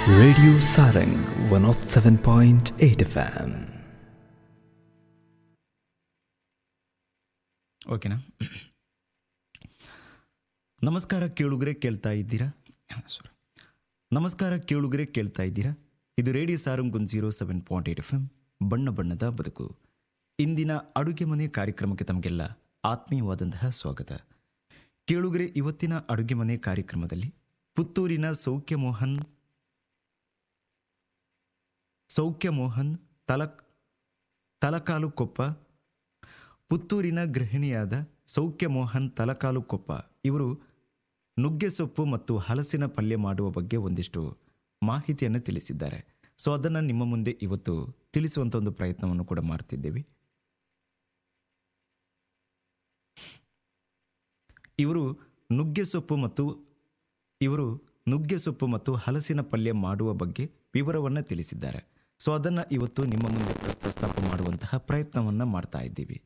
Radio Sarang 107.8 FM. ಓಕೆನಾ ನಮಸ್ಕಾರ ಕೇಳುಗರೆ ಕೇಳ್ತಾ ಇದ್ದೀರಾ ಸಾರಿ ನಮಸ್ಕಾರ ಕೇಳುಗರೆ ಕೇಳ್ತಾ ಇದ್ದೀರಾ ಇದು ರೇಡಿಯೋ ಸಾರಂಗುನ್ zero seven point eight F M ಬಣ್ಣ ಬಣ್ಣದ ಬದುಕು ಇಂದಿನ ಅಡುಗೆ ಮನೆ ಕಾರ್ಯಕ್ರಮಕ್ಕೆ ತಮಗೆಲ್ಲ ಆತ್ಮೀಯವಾದಂತಹ ಸ್ವಾಗತ ಕೇಳುಗರೆ ಇವತ್ತಿನ ಅಡುಗೆ ಮನೆ ಕಾರ್ಯಕ್ರಮದಲ್ಲಿ ಪುತ್ತೂರಿನ ಸೌಖ್ಯ ಮೋಹನ್ ಸೌಖ್ಯ ಮೋಹನ್ ತಲಕ್ ತಲಕಾಲು ಕೊಪ್ಪ ಪುತ್ತೂರಿನ ಗೃಹಿಣಿಯಾದ ಸೌಖ್ಯ ಮೋಹನ್ ತಲಕಾಲು ಕೊಪ್ಪ ಇವರು ನುಗ್ಗೆ ಸೊಪ್ಪು ಮತ್ತು ಹಲಸಿನ ಪಲ್ಯ ಮಾಡುವ ಬಗ್ಗೆ ಒಂದಿಷ್ಟು ಮಾಹಿತಿಯನ್ನು ತಿಳಿಸಿದ್ದಾರೆ ಸೊ ಅದನ್ನು ನಿಮ್ಮ ಮುಂದೆ ಇವತ್ತು ತಿಳಿಸುವಂಥ ಒಂದು ಪ್ರಯತ್ನವನ್ನು ಕೂಡ ಮಾಡ್ತಿದ್ದೇವೆ ಇವರು ನುಗ್ಗೆ ಸೊಪ್ಪು ಮತ್ತು ಇವರು ನುಗ್ಗೆ ಸೊಪ್ಪು ಮತ್ತು ಹಲಸಿನ ಪಲ್ಯ ಮಾಡುವ ಬಗ್ಗೆ ವಿವರವನ್ನು ತಿಳಿಸಿದ್ದಾರೆ ಸೊ ಅದನ್ನು ಇವತ್ತು ನಿಮ್ಮ ಮುಂದೆ ಪ್ರಸ್ತಾಪ ಮಾಡುವಂತಹ ಪ್ರಯತ್ನವನ್ನು ಮಾಡ್ತಾ ಇದ್ದೀವಿ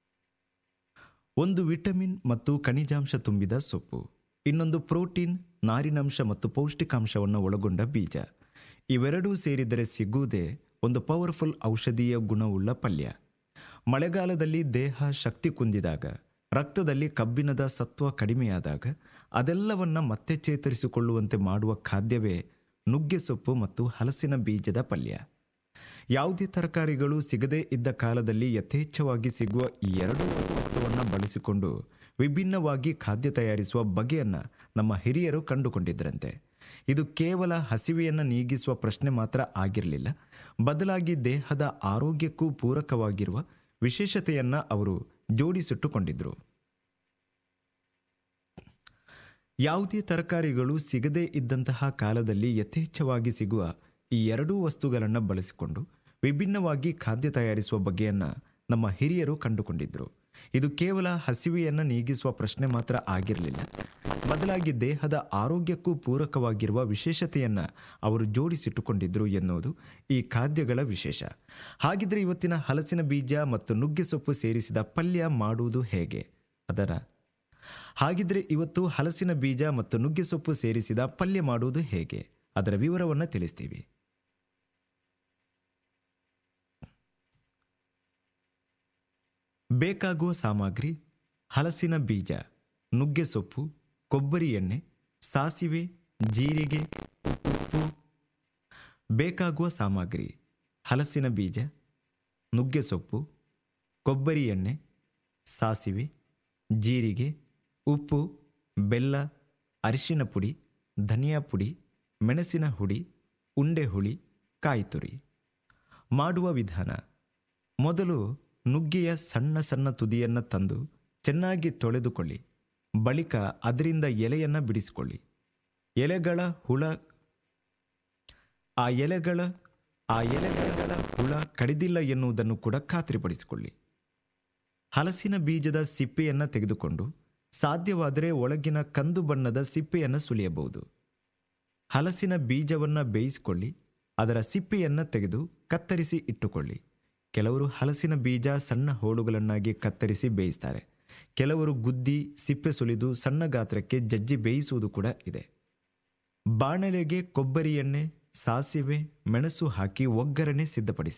ಒಂದು ವಿಟಮಿನ್ ಮತ್ತು ಖನಿಜಾಂಶ ತುಂಬಿದ ಸೊಪ್ಪು ಇನ್ನೊಂದು ಪ್ರೋಟೀನ್ ನಾರಿನಂಶ ಮತ್ತು ಪೌಷ್ಟಿಕಾಂಶವನ್ನು ಒಳಗೊಂಡ ಬೀಜ ಇವೆರಡೂ ಸೇರಿದರೆ ಸಿಗುವುದೇ ಒಂದು ಪವರ್ಫುಲ್ ಔಷಧೀಯ ಗುಣವುಳ್ಳ ಪಲ್ಯ ಮಳೆಗಾಲದಲ್ಲಿ ದೇಹ ಶಕ್ತಿ ಕುಂದಿದಾಗ ರಕ್ತದಲ್ಲಿ ಕಬ್ಬಿಣದ ಸತ್ವ ಕಡಿಮೆಯಾದಾಗ ಅದೆಲ್ಲವನ್ನ ಮತ್ತೆ ಚೇತರಿಸಿಕೊಳ್ಳುವಂತೆ ಮಾಡುವ ಖಾದ್ಯವೇ ನುಗ್ಗೆ ಸೊಪ್ಪು ಮತ್ತು ಹಲಸಿನ ಬೀಜದ ಪಲ್ಯ ಯಾವುದೇ ತರಕಾರಿಗಳು ಸಿಗದೇ ಇದ್ದ ಕಾಲದಲ್ಲಿ ಯಥೇಚ್ಛವಾಗಿ ಸಿಗುವ ಈ ಎರಡೂ ವಸ್ತುವನ್ನು ಬಳಸಿಕೊಂಡು ವಿಭಿನ್ನವಾಗಿ ಖಾದ್ಯ ತಯಾರಿಸುವ ಬಗೆಯನ್ನು ನಮ್ಮ ಹಿರಿಯರು ಕಂಡುಕೊಂಡಿದ್ದರಂತೆ ಇದು ಕೇವಲ ಹಸಿವೆಯನ್ನು ನೀಗಿಸುವ ಪ್ರಶ್ನೆ ಮಾತ್ರ ಆಗಿರಲಿಲ್ಲ ಬದಲಾಗಿ ದೇಹದ ಆರೋಗ್ಯಕ್ಕೂ ಪೂರಕವಾಗಿರುವ ವಿಶೇಷತೆಯನ್ನು ಅವರು ಜೋಡಿಸಿಟ್ಟುಕೊಂಡಿದ್ರು ಯಾವುದೇ ತರಕಾರಿಗಳು ಸಿಗದೇ ಇದ್ದಂತಹ ಕಾಲದಲ್ಲಿ ಯಥೇಚ್ಛವಾಗಿ ಸಿಗುವ ಈ ಎರಡೂ ವಸ್ತುಗಳನ್ನು ಬಳಸಿಕೊಂಡು ವಿಭಿನ್ನವಾಗಿ ಖಾದ್ಯ ತಯಾರಿಸುವ ಬಗೆಯನ್ನು ನಮ್ಮ ಹಿರಿಯರು ಕಂಡುಕೊಂಡಿದ್ರು ಇದು ಕೇವಲ ಹಸಿವೆಯನ್ನು ನೀಗಿಸುವ ಪ್ರಶ್ನೆ ಮಾತ್ರ ಆಗಿರಲಿಲ್ಲ ಬದಲಾಗಿ ದೇಹದ ಆರೋಗ್ಯಕ್ಕೂ ಪೂರಕವಾಗಿರುವ ವಿಶೇಷತೆಯನ್ನು ಅವರು ಜೋಡಿಸಿಟ್ಟುಕೊಂಡಿದ್ರು ಎನ್ನುವುದು ಈ ಖಾದ್ಯಗಳ ವಿಶೇಷ ಹಾಗಿದ್ರೆ ಇವತ್ತಿನ ಹಲಸಿನ ಬೀಜ ಮತ್ತು ನುಗ್ಗೆ ಸೊಪ್ಪು ಸೇರಿಸಿದ ಪಲ್ಯ ಮಾಡುವುದು ಹೇಗೆ ಅದರ ಹಾಗಿದ್ರೆ ಇವತ್ತು ಹಲಸಿನ ಬೀಜ ಮತ್ತು ನುಗ್ಗೆ ಸೊಪ್ಪು ಸೇರಿಸಿದ ಪಲ್ಯ ಮಾಡುವುದು ಹೇಗೆ ಅದರ ವಿವರವನ್ನು ತಿಳಿಸ್ತೀವಿ ಬೇಕಾಗುವ ಸಾಮಗ್ರಿ ಹಲಸಿನ ಬೀಜ ನುಗ್ಗೆ ಸೊಪ್ಪು ಕೊಬ್ಬರಿ ಎಣ್ಣೆ ಸಾಸಿವೆ ಜೀರಿಗೆ ಉಪ್ಪು ಬೇಕಾಗುವ ಸಾಮಗ್ರಿ ಹಲಸಿನ ಬೀಜ ನುಗ್ಗೆ ಸೊಪ್ಪು ಕೊಬ್ಬರಿ ಎಣ್ಣೆ ಸಾಸಿವೆ ಜೀರಿಗೆ ಉಪ್ಪು ಬೆಲ್ಲ ಅರಿಶಿನ ಪುಡಿ ಧನಿಯಾ ಪುಡಿ ಮೆಣಸಿನ ಹುಡಿ ಉಂಡೆ ಹುಳಿ ಕಾಯಿ ತುರಿ ಮಾಡುವ ವಿಧಾನ ಮೊದಲು ನುಗ್ಗೆಯ ಸಣ್ಣ ಸಣ್ಣ ತುದಿಯನ್ನು ತಂದು ಚೆನ್ನಾಗಿ ತೊಳೆದುಕೊಳ್ಳಿ ಬಳಿಕ ಅದರಿಂದ ಎಲೆಯನ್ನು ಬಿಡಿಸಿಕೊಳ್ಳಿ ಎಲೆಗಳ ಹುಳ ಆ ಎಲೆಗಳ ಆ ಎಲೆಗಳ ಹುಳ ಕಡಿದಿಲ್ಲ ಎನ್ನುವುದನ್ನು ಕೂಡ ಖಾತ್ರಿಪಡಿಸಿಕೊಳ್ಳಿ ಹಲಸಿನ ಬೀಜದ ಸಿಪ್ಪೆಯನ್ನು ತೆಗೆದುಕೊಂಡು ಸಾಧ್ಯವಾದರೆ ಒಳಗಿನ ಕಂದು ಬಣ್ಣದ ಸಿಪ್ಪೆಯನ್ನು ಸುಲಿಯಬಹುದು ಹಲಸಿನ ಬೀಜವನ್ನು ಬೇಯಿಸಿಕೊಳ್ಳಿ ಅದರ ಸಿಪ್ಪೆಯನ್ನು ತೆಗೆದು ಕತ್ತರಿಸಿ ಇಟ್ಟುಕೊಳ್ಳಿ ಕೆಲವರು ಹಲಸಿನ ಬೀಜ ಸಣ್ಣ ಹೋಳುಗಳನ್ನಾಗಿ ಕತ್ತರಿಸಿ ಬೇಯಿಸ್ತಾರೆ ಕೆಲವರು ಗುದ್ದಿ ಸಿಪ್ಪೆ ಸುಲಿದು ಸಣ್ಣ ಗಾತ್ರಕ್ಕೆ ಜಜ್ಜಿ ಬೇಯಿಸುವುದು ಕೂಡ ಇದೆ ಬಾಣಲೆಗೆ ಕೊಬ್ಬರಿ ಎಣ್ಣೆ ಸಾಸಿವೆ ಮೆಣಸು ಹಾಕಿ ಒಗ್ಗರಣೆ ಸಿದ್ಧಪಡಿಸಿ